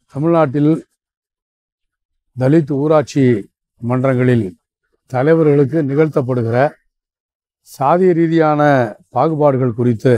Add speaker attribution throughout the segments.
Speaker 1: தமிழ்நாட்டில் தலித் ஊராட்சி மன்றங்களில் தலைவர்களுக்கு நிகழ்த்தப்படுகிற சாதிய ரீதியான பாகுபாடுகள் குறித்து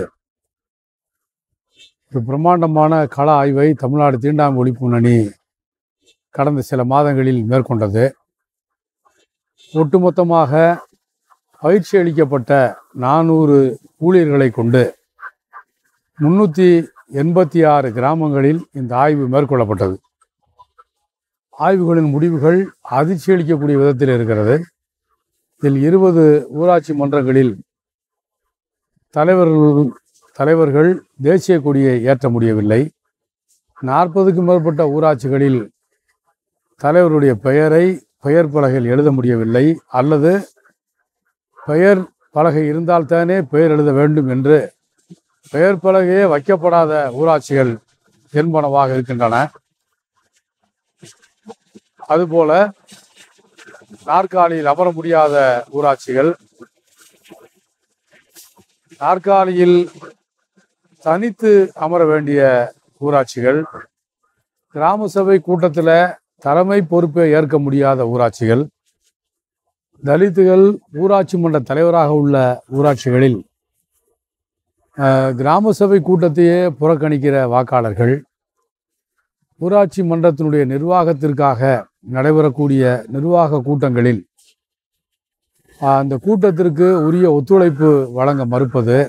Speaker 1: ஒரு பிரம்மாண்டமான கள ஆய்வை தமிழ்நாடு தீண்டாமை ஒழிப்பு முன்னணி கடந்த சில மாதங்களில் மேற்கொண்டது ஒட்டுமொத்தமாக பயிற்சி அளிக்கப்பட்ட நானூறு ஊழியர்களை கொண்டு முன்னூற்றி எண்பத்தி ஆறு கிராமங்களில் இந்த ஆய்வு மேற்கொள்ளப்பட்டது ஆய்வுகளின் முடிவுகள் அதிர்ச்சி அளிக்கக்கூடிய விதத்தில் இருக்கிறது இதில் இருபது ஊராட்சி மன்றங்களில் தலைவர்கள் தலைவர்கள் தேசிய கொடியை ஏற்ற முடியவில்லை நாற்பதுக்கும் மேற்பட்ட ஊராட்சிகளில் தலைவருடைய பெயரை பெயர் பலகையில் எழுத முடியவில்லை அல்லது பெயர் பலகை இருந்தால்தானே பெயர் எழுத வேண்டும் என்று பெயர் பலகையே வைக்கப்படாத ஊராட்சிகள் என்பனவாக இருக்கின்றன அதுபோல நாற்காலியில் அமர முடியாத ஊராட்சிகள் நாற்காலியில் தனித்து அமர வேண்டிய ஊராட்சிகள் கிராம சபை கூட்டத்தில் தலைமை பொறுப்பை ஏற்க முடியாத ஊராட்சிகள் தலித்துகள் ஊராட்சி மன்ற தலைவராக உள்ள ஊராட்சிகளில் அஹ், கிராம சபை கூட்டத்தையே புறக்கணிக்கிற வாக்காளர்கள் ஊராட்சி மன்றத்தினுடைய நிர்வாகத்திற்காக நடைபெறக்கூடிய நிர்வாக கூட்டங்களில் அஹ், அந்த கூட்டத்திற்கு உரிய ஒத்துழைப்பு வழங்க மறுப்பது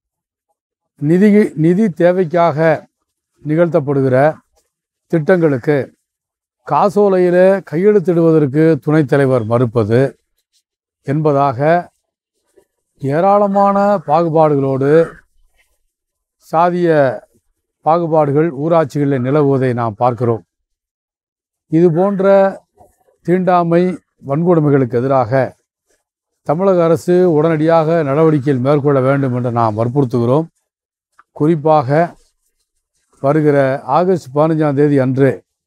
Speaker 1: நிதி நிதி தேவைக்காக நிகழ்த்தப்படுகிற திட்டங்களுக்கு காசோலையில் கையெழுத்திடுவதற்கு துணைத் தலைவர் மறுப்பது என்பதாக ஏராளமான பாகுபாடுகளோடு சாதிய பாகுபாடுகள் ஊராட்சிகளில் நிலவுவதை நாம் பார்க்கிறோம் இது போன்ற தீண்டாமை வன்கொடுமைகளுக்கு எதிராக தமிழக அரசு உடனடியாக நடவடிக்கைகள் மேற்கொள்ள வேண்டும் என்று நாம் வற்புறுத்துகிறோம் குறிப்பாக வருகிற ஆகஸ்ட் பதினஞ்சாம் தேதி அன்று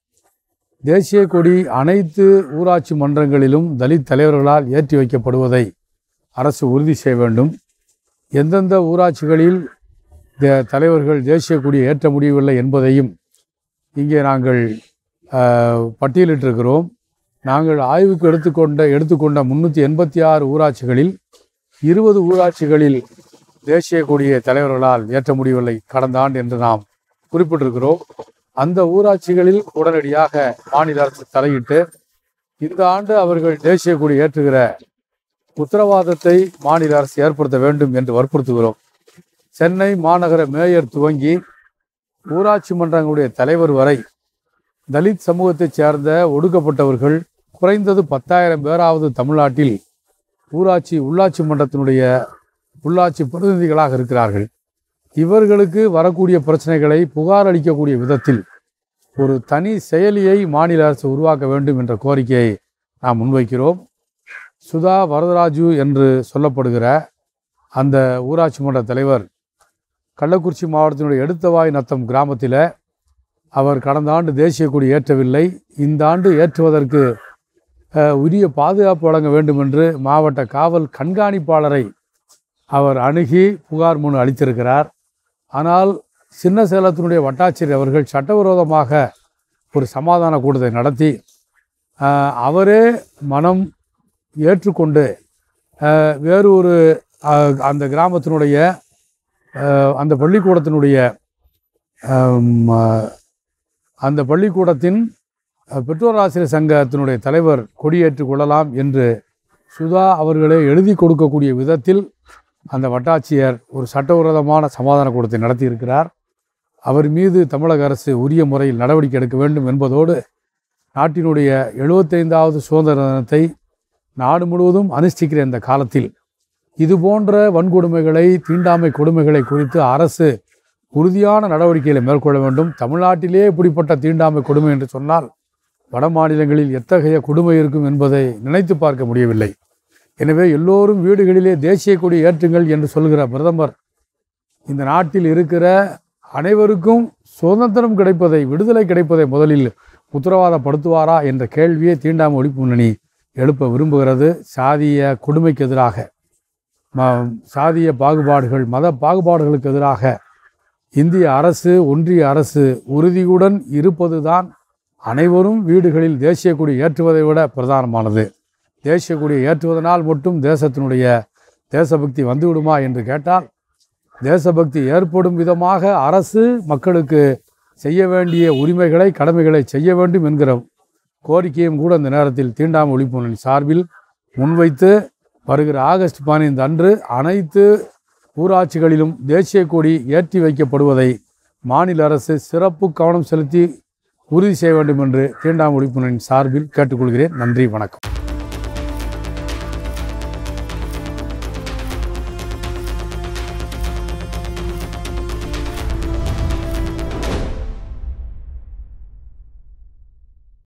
Speaker 1: தேசிய கொடி அனைத்து ஊராட்சி மன்றங்களிலும் தலித் தலைவர்களால் ஏற்றி வைக்கப்படுவதை அரசு உறுதி செய்ய வேண்டும் எந்தெந்த ஊராட்சிகளில் தே- தலைவர்கள் தேசிய கொடியை ஏற்ற முடியவில்லை என்பதையும் இங்கே நாங்கள் ஆஹ், பட்டியலிட்டிருக்கிறோம் நாங்கள் ஆய்வுக்கு எடுத்துக்கொண்ட எடுத்துக்கொண்ட முன்னூற்றி எண்பத்தி ஆறு ஊராட்சிகளில் இருபது ஊராட்சிகளில் தேசிய கொடியை தலைவர்களால் ஏற்ற முடியவில்லை கடந்த ஆண்டு என்று நாம் குறிப்பிட்டிருக்கிறோம் அந்த ஊராட்சிகளில் உடனடியாக மாநில அரசு தலையிட்டு இந்த ஆண்டு அவர்கள் தேசிய கொடி ஏற்றுகிற உத்தரவாதத்தை மாநில அரசு ஏற்படுத்த வேண்டும் என்று வற்புறுத்துகிறோம் சென்னை மாநகர மேயர் துவங்கி ஊராட்சி மன்றங்களுடைய தலைவர் வரை தலித் சமூகத்தைச் சேர்ந்த ஒடுக்கப்பட்டவர்கள் குறைந்தது பத்தாயிரம் பேராவது தமிழ்நாட்டில் ஊராட்சி உள்ளாட்சி மன்றத்தினுடைய உள்ளாட்சி பிரதிநிதிகளாக இருக்கிறார்கள் இவர்களுக்கு வரக்கூடிய பிரச்சனைகளை புகார் அளிக்கக்கூடிய விதத்தில் ஒரு தனி செயலியை மாநில அரசு உருவாக்க வேண்டும் என்ற கோரிக்கையை நாம் முன்வைக்கிறோம் சுதா வரதராஜு என்று சொல்லப்படுகிற அந்த ஊராட்சி மன்ற தலைவர் கள்ளக்குறிச்சி மாவட்டத்தினுடைய எடுத்தவாய் நத்தம் கிராமத்தில் அவர் கடந்த ஆண்டு தேசிய கொடி ஏற்றவில்லை இந்த ஆண்டு ஏற்றுவதற்கு அஹ், உரிய பாதுகாப்பு வழங்க வேண்டும் என்று மாவட்ட காவல் கண்காணிப்பாளரை அவர் அணுகி புகார் மனு அளித்திருக்கிறார் ஆனால் சின்ன சேலத்தினுடைய வட்டாட்சியர் அவர்கள் சட்டவிரோதமாக ஒரு சமாதான கூட்டத்தை நடத்தி ஆஹ், அவரே மனம் ஏற்றுக்கொண்டு ஆஹ், வேறு ஒரு ஆஹ், அந்த கிராமத்தினுடைய ஆஹ், அந்த பள்ளிக்கூடத்தினுடைய ஆம், ஆஹ், அந்த பள்ளிக்கூடத்தின் அஹ், பெற்றோர் ஆசிரியர் சங்கத்தினுடைய தலைவர் கொடியேற்றுக் கொள்ளலாம் என்று சுதா அவர்களே எழுதி கொடுக்கக்கூடிய விதத்தில் அந்த வட்டாட்சியர் ஒரு சட்டவிரோதமான சமாதான கூட்டத்தை நடத்தியிருக்கிறார் அவர் மீது தமிழக அரசு உரிய முறையில் நடவடிக்கை எடுக்க வேண்டும் என்பதோடு நாட்டினுடைய எழுபத்தைந்தாவது சுதந்திர தினத்தை நாடு முழுவதும் அனுஷ்டிக்கிற இந்த காலத்தில் இது போன்ற வன்கொடுமைகளை தீண்டாமை கொடுமைகளை குறித்து அரசு உறுதியான நடவடிக்கைகளை மேற்கொள்ள வேண்டும் தமிழ்நாட்டிலே இப்படிப்பட்ட தீண்டாமை கொடுமை என்று சொன்னால் வட மாநிலங்களில் எத்தகைய கொடுமை இருக்கும் என்பதை நினைத்து பார்க்க முடியவில்லை எனவே எல்லோரும் வீடுகளிலே தேசிய கொடி ஏற்றுங்கள் என்று சொல்கிற பிரதமர் இந்த நாட்டில் இருக்கிற அனைவருக்கும் சுதந்திரம் கிடைப்பதை விடுதலை கிடைப்பதை முதலில் உத்தரவாதப்படுத்துவாரா என்ற கேள்வியை தீண்டாமை ஒழிப்பு முன்னணி எழுப்ப விரும்புகிறது சாதிய கொடுமைக்கு எதிராக ம- சாதிய பாகுபாடுகள் மத பாகுபாடுகளுக்கு எதிராக இந்திய அரசு ஒன்றிய அரசு உறுதியுடன் இருப்பதுதான் அனைவரும் வீடுகளில் தேசிய கொடி ஏற்றுவதை விட பிரதானமானது தேசிய கொடியை ஏற்றுவதனால் மட்டும் தேசத்தினுடைய தேசபக்தி வந்துவிடுமா என்று கேட்டால் தேசபக்தி ஏற்படும் விதமாக அரசு மக்களுக்கு செய்ய வேண்டிய உரிமைகளை கடமைகளை செய்ய வேண்டும் என்கிற கோரிக்கையும் கூட இந்த நேரத்தில் தீண்டாமை ஒழிப்பு முன்னணி சார்பில் முன்வைத்து வருகிற ஆகஸ்ட் பதினைந்து அன்று அனைத்து ஊராட்சிகளிலும் தேசிய கொடி ஏற்றி வைக்கப்படுவதை மாநில அரசு சிறப்பு கவனம் செலுத்தி உறுதி செய்ய வேண்டும் என்று தீண்டாமை ஒழிப்பு முன்னணி சார்பில் கேட்டுக்கொள்கிறேன் நன்றி வணக்கம்